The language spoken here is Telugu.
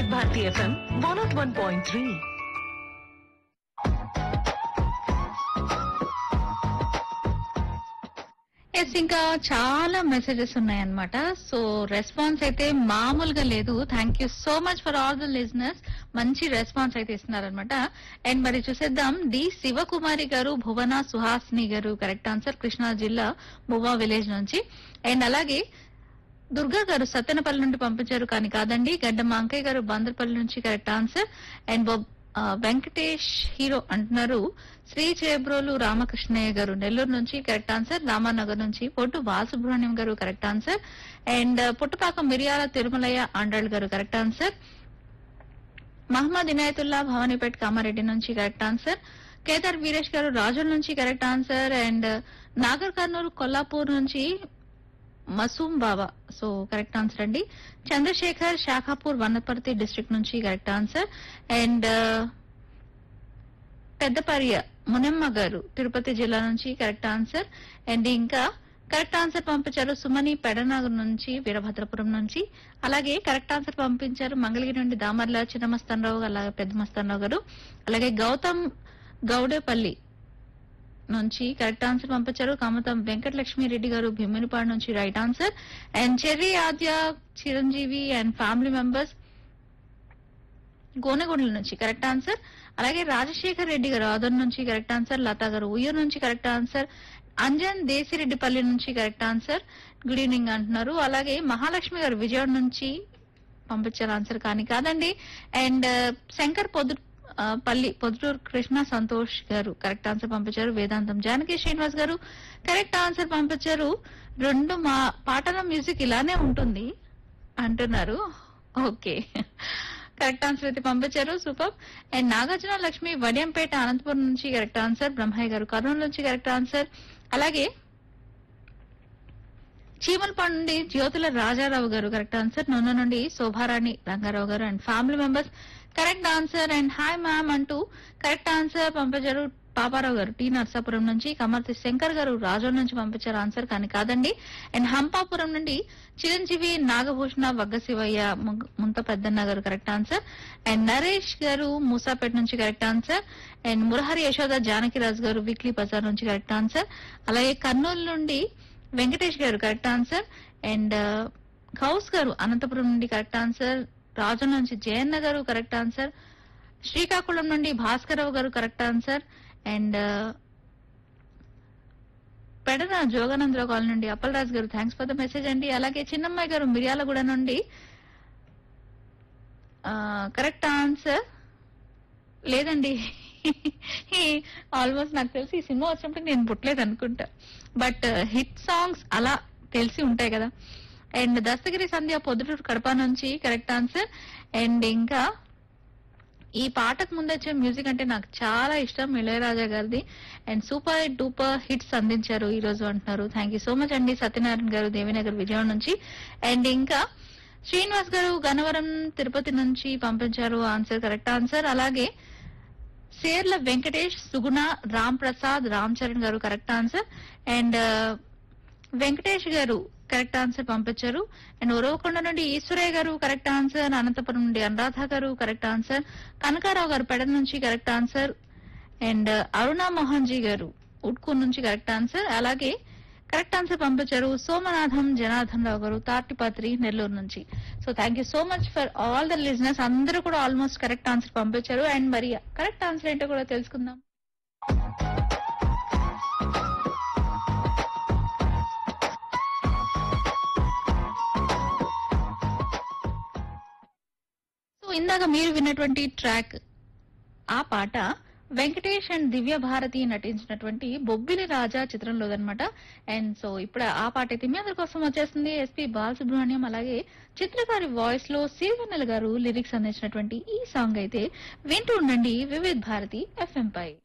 వివిధ Bharati FM one nought one point three ఎస్ ఇంకా చాలా మెసేజెస్ ఉన్నాయన్నమాట సో రెస్పాన్స్ అయితే మామూలుగా లేదు thank you so much for all the listeners మంచి రెస్పాన్స్ అయితే ఇస్తున్నారనమాట అండ్ మరి చూసేద్దాం డి శివకుమారి గారు భువన సుహాసిని గారు కరెక్ట్ ఆన్సర్ కృష్ణా జిల్లా మువ్వా విలేజ్ నుంచి అండ్ అలాగే దుర్గా గారు సత్తెనపల్లి నుండి పంపించారు కానీ కాదండి గడ్డం అంకయ్య గారు బందర్పల్లి నుంచి కరెక్ట్ ఆన్సర్ అండ్ బొబ్- ఆ, వెంకటేష్ హీరో అంటున్నారు శ్రీ చేబ్రోలు రామకృష్ణయ్య గారు నెల్లూరు నుంచి కరెక్ట్ ఆన్సర్ రామానగర్ నుంచి పొట్టు బాలసుబ్రహ్మణ్యం గారు కరెక్ట్ ఆన్సర్ అండ్ పుట్టపాక మిరియాల తిరుమలయ్య ఆండ్రాల్ గారు కరెక్ట్ ఆన్సర్ మహమ్మద్ ఇనాయతుల్లా భవానీపేట్ కామారెడ్డి నుంచి కరెక్ట్ ఆన్సర్ కేదార్ వీరేష్ గారు రాజుల నుంచి correct answer and Nagar Kurnool Kollapur నుంచి Masoom Baba so correct answer అండి చంద్రశేఖర్ శాఖాపూర్ వనపర్తి డిస్ట్రిక్ట్ నుంచి correct answer and Peddaparya Munamma గారు తిరుపతి జిల్లా నుంచి కరెక్ట్ ఆన్సర్ అండ్ ఇంకా కరెక్ట్ ఆన్సర్ పంపించారు సుమని పెడనగర్ నుంచి వీరభద్రపురం నుంచి అలాగే కరెక్ట్ ఆన్సర్ పంపించారు మంగళగిరి నుండి దామర్ల చిన్నమస్తానరావు అలాగే పెద్ద మస్తానరావు గారు అలాగే గౌతమ్ గౌడేపల్లి నుంచి కరెక్ట్ ఆన్సర్ పంపించారు కామతం వెంకటలక్ష్మి రెడ్డి గారు భీమునిపాడు నుంచి right answer and Cherry Aadya Chiranjeevi and family members Gonegandla నుంచి కరెక్ట్ ఆన్సర్ అలాగే రాజశేఖర్ రెడ్డి గారు ఆదర్ నుంచి కరెక్ట్ ఆన్సర్ లతా గారు ఉయ్యూరు నుంచి కరెక్ట్ ఆన్సర్ అంజన్ దేశిరెడ్డిపల్లి నుంచి కరెక్ట్ ఆన్సర్ గుడ్ ఈవినింగ్ అంటున్నారు అలాగే మహాలక్ష్మి గారు విజయవాడ నుంచి పంపించారు ఆన్సర్ కానీ కాదండి అండ్ శంకర్ పొద్దు ఆ, పల్లి పొద్దుటూరు కృష్ణ సంతోష్ గారు కరెక్ట్ ఆన్సర్ పంపించారు వేదాంతం జానకి శ్రీనివాస్ గారు కరెక్ట్ ఆన్సర్ పంపించారు రెండు మా పాటల మ్యూజిక్ ఇలానే ఉంటుంది అంటున్నారు ఓకే కరెక్ట్ ఆన్సర్ అయితే పంపించారు సూపర్ అండ్ నాగార్జున లక్ష్మి వడియంపేట అనంతపురం నుంచి కరెక్ట్ ఆన్సర్ బ్రహ్మయ్య గారు కర్నూలు నుంచి కరెక్ట్ ఆన్సర్ అలాగే చీమలపాడు నుండి జ్యోతుల రాజారావు గారు కరెక్ట్ ఆన్సర్ నూనె నుండి శోభారాణి రంగారావు గారు and family members correct answer and hi ma'am అంటూ కరెక్ట్ ఆన్సర్ పంపించారు పాపారావు గారు టీ నర్సాపురం నుంచి కమర్తి శంకర్ గారు రాజోల్ నుంచి పంపించారు ఆన్సర్ కానీ కాదండి అండ్ హంపాపురం నుండి చిరంజీవి నాగభూషణ వగ్గ శివయ్య ముగ్- ముంత పెద్దన్న గారు కరెక్ట్ ఆన్సర్ అండ్ నరేష్ గారు మూసాపేట నుంచి correct answer and Murahari Yashoda Janakiraju గారు వీక్లీ బజార్ నుంచి కరెక్ట్ ఆన్సర్ అలాగే కర్నూలు నుండి వెంకటేష్ గారు కరెక్ట్ ఆన్సర్ అండ్ గౌస్ గారు అనంతపురం నుండి కరెక్ట్ ఆన్సర్ రాజు నుంచి జయన్న గారు కరెక్ట్ ఆన్సర్ శ్రీకాకుళం నుండి భాస్కరరావు గారు correct answer and Pedana Joganandarao colony నుండి అప్పలరాజు గారు థ్యాంక్స్ ఫర్ ద మెసేజ్ అండి అలాగే చిన్నమ్మాయి గారు మిర్యాలగూడ నుండి కరెక్ట్ ఆన్సర్ లేదండి ఆల్మోస్ట్ నాకు తెలిసి ఈ సినిమా వచ్చినప్పుడు నేను పుట్టలేదు అనుకుంటా బట్ హిట్ సాంగ్స్ అలా తెలిసి ఉంటాయి కదా అండ్ దస్తగిరి సంధ్య పొద్దుటూరు కడప నుంచి కరెక్ట్ ఆన్సర్ అండ్ ఇంకా ఈ పాటకు ముందు వచ్చే మ్యూజిక్ అంటే నాకు చాలా ఇష్టం ఇళయరాజా గారిది అండ్ సూపర్ డూపర్ హిట్స్ అందించారు ఈ రోజు అంటున్నారు థ్యాంక్ యూ సో మచ్ అండి సత్యనారాయణ గారు దేవినగర్ విజయవాడ నుంచి అండ్ ఇంకా శ్రీనివాస్ గారు గన్నవరం తిరుపతి నుంచి పంపించారు ఆన్సర్ కరెక్ట్ ఆన్సర్ అలాగే సేర్ల వెంకటేష్ సుగుణ రామ్ ప్రసాద్ రామ్ చరణ్ గారు కరెక్ట్ ఆన్సర్ అండ్ వెంకటేష్ గారు కరెక్ట్ ఆన్సర్ పంపించారు అండ్ ఉరవకొండ నుండి ఈశ్వరయ్య గారు కరెక్ట్ ఆన్సర్ అనంతపురం నుండి అనురాధ గారు కరెక్ట్ ఆన్సర్ కనకారావు గారు పెడ నుంచి correct answer and Aruna Mohan ji గారు ఉట్కూర్ నుంచి కరెక్ట్ ఆన్సర్ అలాగే కరెక్ట్ ఆన్సర్ పంపించారు సోమనాథం జనార్దన్ రావు గారు తాటిపాత్రి నెల్లూరు నుంచి so thank you so much for all the listeners అందరూ కూడా ఆల్మోస్ట్ కరెక్ట్ ఆన్సర్ పంపించారు అండ్ మరి కరెక్ట్ ఆన్సర్ ఏంటో కూడా తెలుసుకుందాం సో ఇందాక మీరు విన్నటువంటి ట్రాక్ ఆ పాట వెంకటేష్ అండ్ దివ్య భారతి నటించినటువంటి బొబ్బిలి రాజా చిత్రంలోదనమాట అండ్ సో ఇప్పుడు ఆ పాట అయితే మీ అందరి కోసం వచ్చేస్తుంది ఎస్పి బాలసుబ్రహ్మణ్యం అలాగే చిత్రకారి వాయిస్ లో సిరివెన్నెల గారు లిరిక్స్ అందించినటువంటి ఈ సాంగ్ అయితే వింటూ ఉండండి వివిధ్ భారతి ఎఫ్ఎం పై